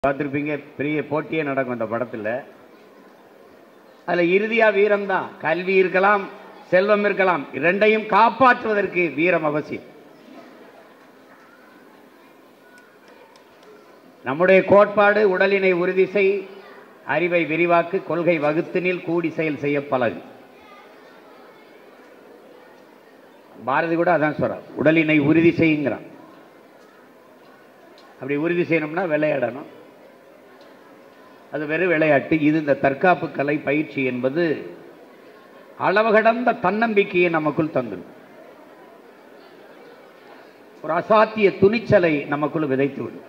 பார்த்துருப்பீங்க பெரிய போட்டியே நடக்கும் இந்த படத்தில் அதில் இறுதியா வீரம் தான் கல்வி இருக்கலாம் செல்வம் இருக்கலாம் இரண்டையும் காப்பாற்றுவதற்கு வீரம் அவசியம் நம்முடைய கோட்பாடு உடலினை உறுதி செய் அறிவை விரிவாக்கு கொள்கை வகுத்தினில் கூடி செயல் செய்ய பழகு பாரதி கூட அதான் சொல்றான் உடலினை உறுதி செய்யுங்கிறான் அப்படி உறுதி செய்யணும்னா விளையாடணும் அது வெறும் விளையாட்டு இது இந்த தற்காப்பு கலை பயிற்சி என்பது அளவு கடந்த தன்னம்பிக்கையை நமக்குள் தந்துடும் ஒரு அசாத்திய துணிச்சலை நமக்குள் விதைத்து விடும்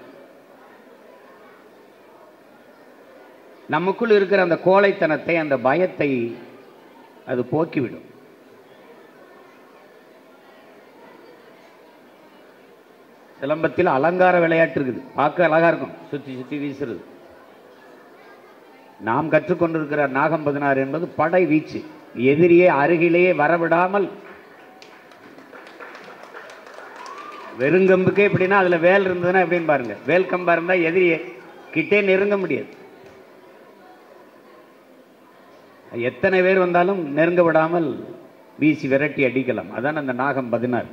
நமக்குள் இருக்கிற அந்த கோழைத்தனத்தை அந்த பயத்தை அது போக்கிவிடும் சிலம்பத்தில் அலங்கார விளையாட்டு இருக்குது பார்க்க அழகா இருக்கும் சுத்தி சுத்தி வீசுறது நாம் கற்றுக்கொண்டிருக்கிற நாகம் பதினாறு என்பது படை வீச்சு எதிரியே அருகிலேயே வரவிடாமல் வெறுங்கம்புக்கே எப்படின்னா அதுல வேல் இருந்ததுன்னா எப்படின்னு பாருங்க வேல் கம்பா இருந்தா எதிரியே கிட்டே நெருங்க முடியாது எத்தனை பேர் வந்தாலும் நெருங்க விடாமல் வீசி விரட்டி அடிக்கலாம் அதான் அந்த நாகம் பதினாறு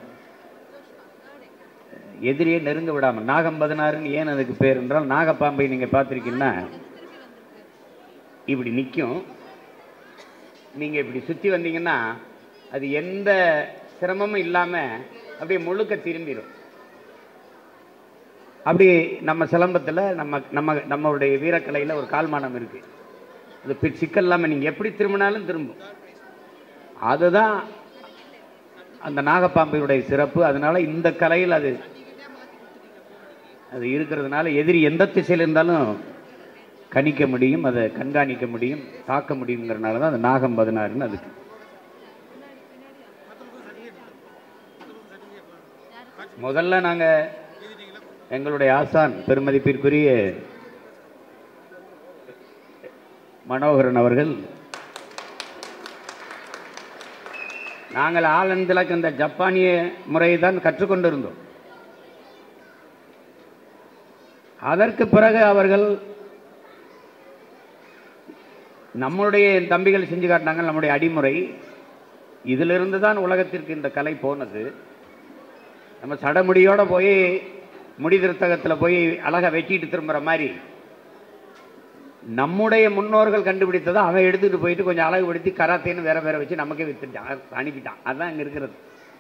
எதிரியே நெருங்க விடாமல் நாகம் பதினாறுன்னு ஏன் அதுக்கு பேர் என்றால் நாகப்பாம்பை நீங்க பார்த்திருக்கீங்கன்னா இப்படி நிற்கும் நீங்க இப்படி சுத்தி வந்தீங்கன்னா அது எந்த சிரமமும் இல்லாம அப்படியே முழுக்க திரும்பிடும் அப்படி நம்ம சிலம்பத்துல நம்ம நம்ம நம்மளுடைய வீரக்கலையில ஒரு கால்மானம் இருக்கு அது பி- சிக்கல் இல்லாம நீங்க எப்படி திரும்பினாலும் திரும்பும் அதுதான் அந்த நாகப்பாம்பினுடைய சிறப்பு அதனால இந்த கலையில் அது அது இருக்கிறதுனால எதிரி எந்த திசையில் இருந்தாலும் கணிக்க முடியும் அதை கண்காணிக்க முடியும் தாக்க முடியுங்கிறனால தான் அந்த நாகம் பதினாறுன்னு அதுக்கு முதல்ல நாங்க எங்களுடைய ஆசான் பெருமதிப்பிற்குரிய மனோகரன் அவர்கள் நாங்கள் ஆலந்திலக்கு இந்த ஜப்பானிய முறையை தான் கற்றுக்கொண்டிருந்தோம் அதற்கு பிறகு அவர்கள் நம்மளுடைய தம்பிகள் செஞ்சு காட்டினாங்க நம்முடைய அடிமுறை இதிலிருந்து தான் உலகத்திற்கு இந்த கலை போனது நம்ம சடமுடியோட போய் முடி திருத்தகத்தில் போய் அழகா வெட்டிட்டு திரும்புற மாதிரி நம்முடைய முன்னோர்கள் கண்டுபிடித்ததை அவன் எடுத்துட்டு போயிட்டு கொஞ்சம் அழகுபடுத்தி கராத்தேன்னு வேற வேற வச்சு நமக்கே வித்துட்டான் அனுப்பிட்டான் அதுதான் இங்க இருக்கிறது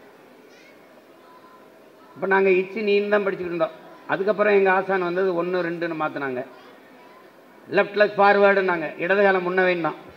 இப்போ நாங்கள் இச்சு நீன்னு தான் படிச்சுக்கிட்டு இருந்தோம் அதுக்கப்புறம் எங்கள் ஆசான் வந்தது ஒன்று ரெண்டுன்னு மாற்றினாங்க லெஃப்ட் லெக் ஃபார்வேர்டுனாங்க இடது காலம் முன்ன வேண்டாம்